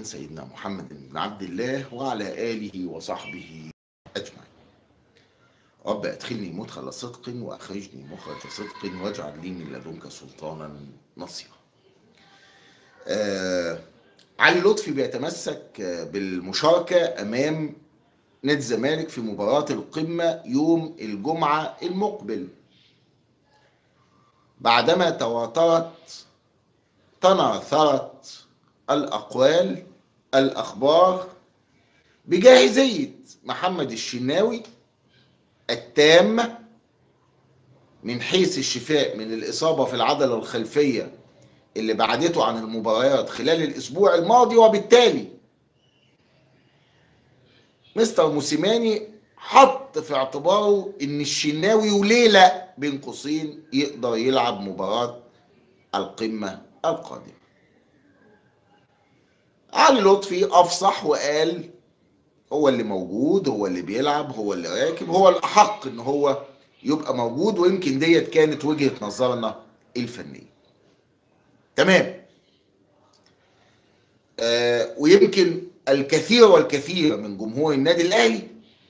سيدنا محمد بن عبد الله وعلى آله وصحبه أجمعين رب أدخلني مدخل صدق وأخرجني مخرج صدق واجعل لي من لدنك سلطانا نصيرا آه علي لطفي بيتمسك بالمشاركة أمام نادي الزمالك في مباراة القمة يوم الجمعة المقبل بعدما تواترت تناثرت الأقوال الأخبار بجاهزية محمد الشناوي التامة من حيث الشفاء من الإصابة في العضلة الخلفية اللي بعدته عن المباريات خلال الأسبوع الماضي وبالتالي مستر موسيماني حط في اعتباره ان الشناوي وليله بين قوسين يقدر يلعب مباراه القمه القادمه. علي لطفي افصح وقال هو اللي موجود هو اللي بيلعب هو اللي راكب هو الاحق ان هو يبقى موجود ويمكن ديت كانت وجهه نظرنا الفنيه. تمام. آه ويمكن الكثير والكثير من جمهور النادي الاهلي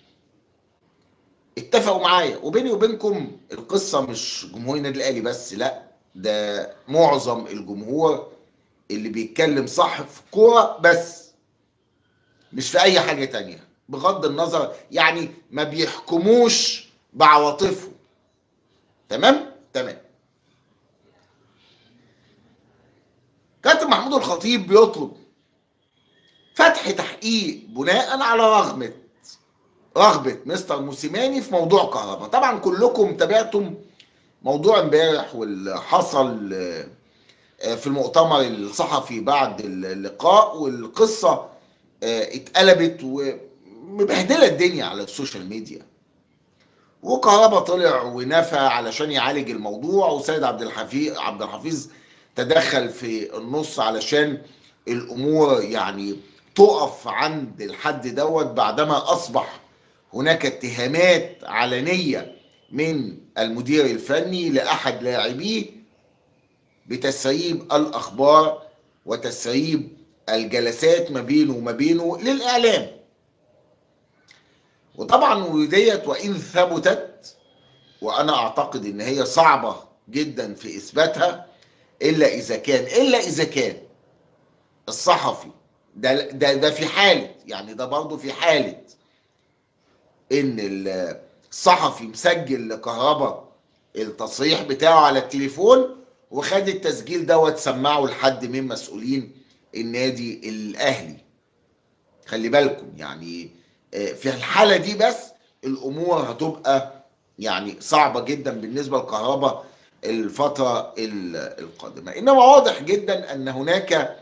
اتفقوا معايا وبيني وبينكم القصه مش جمهور النادي الاهلي بس لا ده معظم الجمهور اللي بيتكلم صح في كوره بس مش في اي حاجه تانية بغض النظر يعني ما بيحكموش بعواطفهم تمام تمام كابتن محمود الخطيب بيطلب فتح تحقيق بناء على رغبة رغبة مستر موسيماني في موضوع كهرباء طبعا كلكم تابعتم موضوع امبارح واللي حصل في المؤتمر الصحفي بعد اللقاء والقصة اتقلبت ومبهدلة الدنيا على السوشيال ميديا وكهرباء طلع ونفى علشان يعالج الموضوع وسيد عبد الحفيظ عبد الحفيظ تدخل في النص علشان الامور يعني تقف عند الحد دوت بعدما اصبح هناك اتهامات علنيه من المدير الفني لاحد لاعبيه بتسريب الاخبار وتسريب الجلسات ما بينه وما بينه للاعلام وطبعا وديت وان ثبتت وانا اعتقد ان هي صعبه جدا في اثباتها الا اذا كان الا اذا كان الصحفي ده ده ده في حاله يعني ده برضه في حاله ان الصحفي مسجل لكهرباء التصريح بتاعه على التليفون وخد التسجيل دوت سمعه لحد من مسؤولين النادي الاهلي خلي بالكم يعني في الحاله دي بس الامور هتبقى يعني صعبه جدا بالنسبه لكهرباء الفتره القادمه انما واضح جدا ان هناك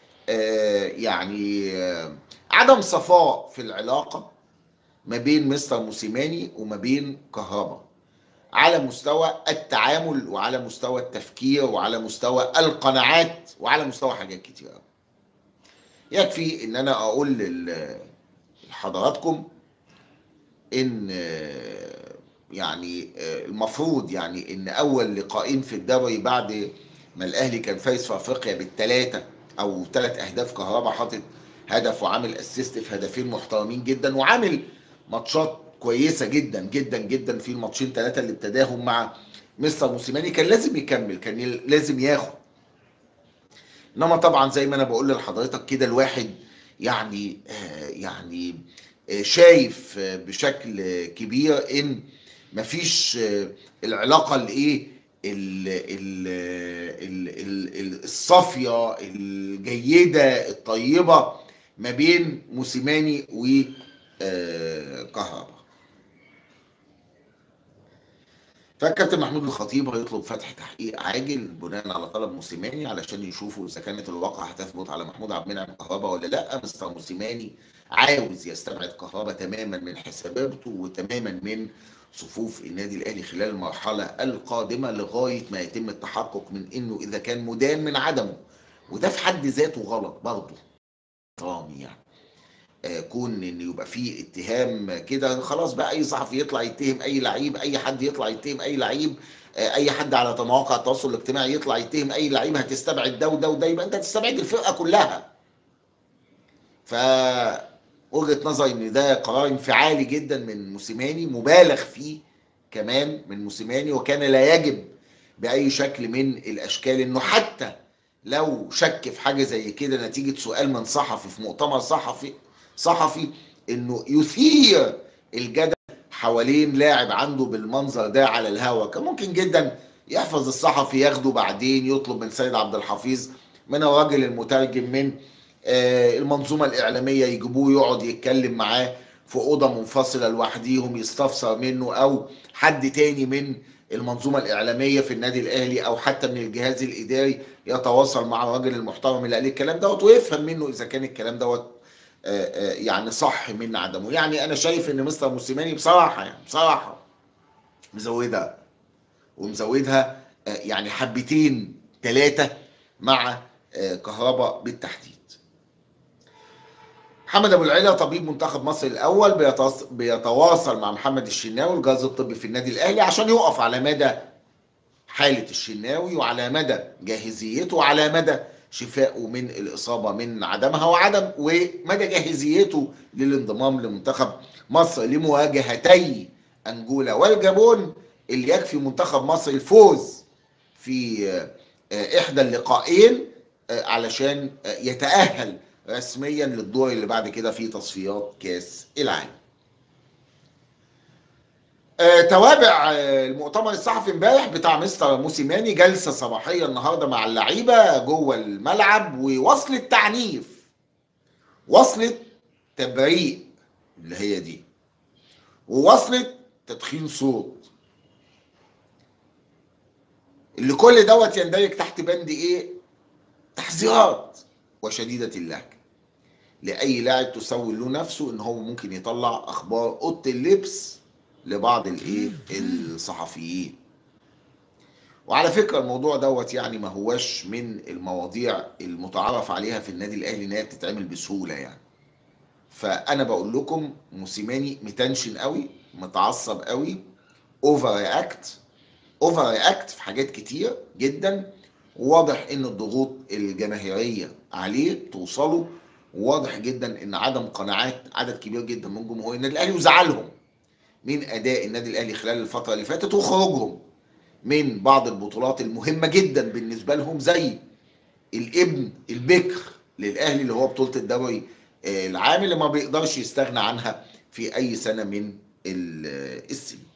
يعني عدم صفاء في العلاقة ما بين مستر موسيماني وما بين كهربا على مستوى التعامل وعلى مستوى التفكير وعلى مستوى القناعات وعلى مستوى حاجات كتير قوي يكفي ان انا اقول لحضراتكم ان يعني المفروض يعني ان اول لقاءين في الدوري بعد ما الاهلي كان فايز في افريقيا بالثلاثه او ثلاث اهداف كهربا حاطط هدف وعامل اسيست في هدفين محترمين جدا وعامل ماتشات كويسه جدا جدا جدا في الماتشين ثلاثه اللي ابتداهم مع مستر موسيماني كان لازم يكمل كان لازم ياخد انما طبعا زي ما انا بقول لحضرتك كده الواحد يعني آه يعني آه شايف آه بشكل كبير ان مفيش العلاقه الايه الصافيه الجيده الطيبه ما بين موسيماني وكهربا فالكابتن محمود الخطيب هيطلب فتح تحقيق عاجل بناء على طلب موسيماني علشان يشوفوا اذا كانت الواقعه هتثبت على محمود عبد المنعم كهربا ولا لا مستر موسيماني عاوز يستبعد كهربا تماما من حساباته وتماما من صفوف النادي الاهلي خلال المرحله القادمه لغايه ما يتم التحقق من انه اذا كان مدان من عدمه وده في حد ذاته غلط برضه احترامي يعني آه كون ان يبقى فيه اتهام كده خلاص بقى اي صحفي يطلع يتهم اي لعيب اي حد يطلع يتهم اي لعيب آه اي حد على مواقع التواصل الاجتماعي يطلع يتهم اي لعيب هتستبعد ده وده وده يبقى انت هتستبعد الفرقه كلها ف وجهه نظري ان ده قرار انفعالي جدا من موسيماني مبالغ فيه كمان من موسيماني وكان لا يجب باي شكل من الاشكال انه حتى لو شك في حاجه زي كده نتيجه سؤال من صحفي في مؤتمر صحفي صحفي انه يثير الجدل حوالين لاعب عنده بالمنظر ده على الهوا كان ممكن جدا يحفظ الصحفي ياخده بعدين يطلب من سيد عبد الحفيظ من الراجل المترجم من المنظومه الاعلاميه يجيبوه يقعد يتكلم معاه في اوضه منفصله لوحديهم يستفسر منه او حد تاني من المنظومه الاعلاميه في النادي الاهلي او حتى من الجهاز الاداري يتواصل مع الراجل المحترم اللي قال الكلام دوت ويفهم منه اذا كان الكلام دوت يعني صح من عدمه يعني انا شايف ان مستر موسيماني بصراحه يعني بصراحه مزودها ومزودها يعني حبتين ثلاثه مع كهرباء بالتحديد محمد ابو العلا طبيب منتخب مصر الاول بيتواصل مع محمد الشناوي الجهاز الطبي في النادي الاهلي عشان يقف على مدى حاله الشناوي وعلى مدى جاهزيته وعلى مدى شفائه من الاصابه من عدمها وعدم ومدى جاهزيته للانضمام لمنتخب مصر لمواجهتي انجولا والجابون اللي يكفي منتخب مصر الفوز في احدى اللقاءين علشان يتاهل رسميا للدور اللي بعد كده في تصفيات كاس العالم آه، توابع آه، المؤتمر الصحفي امبارح بتاع مستر موسيماني جلسه صباحيه النهارده مع اللعيبه جوه الملعب ووصلة تعنيف وصلة تبريء اللي هي دي ووصلة تدخين صوت اللي كل دوت يندرج تحت بند ايه تحذيرات وشديدة اللهجة لأي لاعب تسول له نفسه إن هو ممكن يطلع أخبار أوضة اللبس لبعض الإيه الصحفيين وعلى فكرة الموضوع دوت يعني ما هواش من المواضيع المتعارف عليها في النادي الأهلي إن هي بتتعمل بسهولة يعني فأنا بقول لكم موسيماني متنشن قوي متعصب قوي اوفر رياكت اوفر رياكت في حاجات كتير جدا واضح ان الضغوط الجماهيريه عليه توصله واضح جدا ان عدم قناعات عدد كبير جدا من جمهور النادي الاهلي وزعلهم من اداء النادي الاهلي خلال الفتره اللي فاتت وخروجهم من بعض البطولات المهمه جدا بالنسبه لهم زي الابن البكر للاهلي اللي هو بطوله الدوري العام اللي ما بيقدرش يستغنى عنها في اي سنه من السنين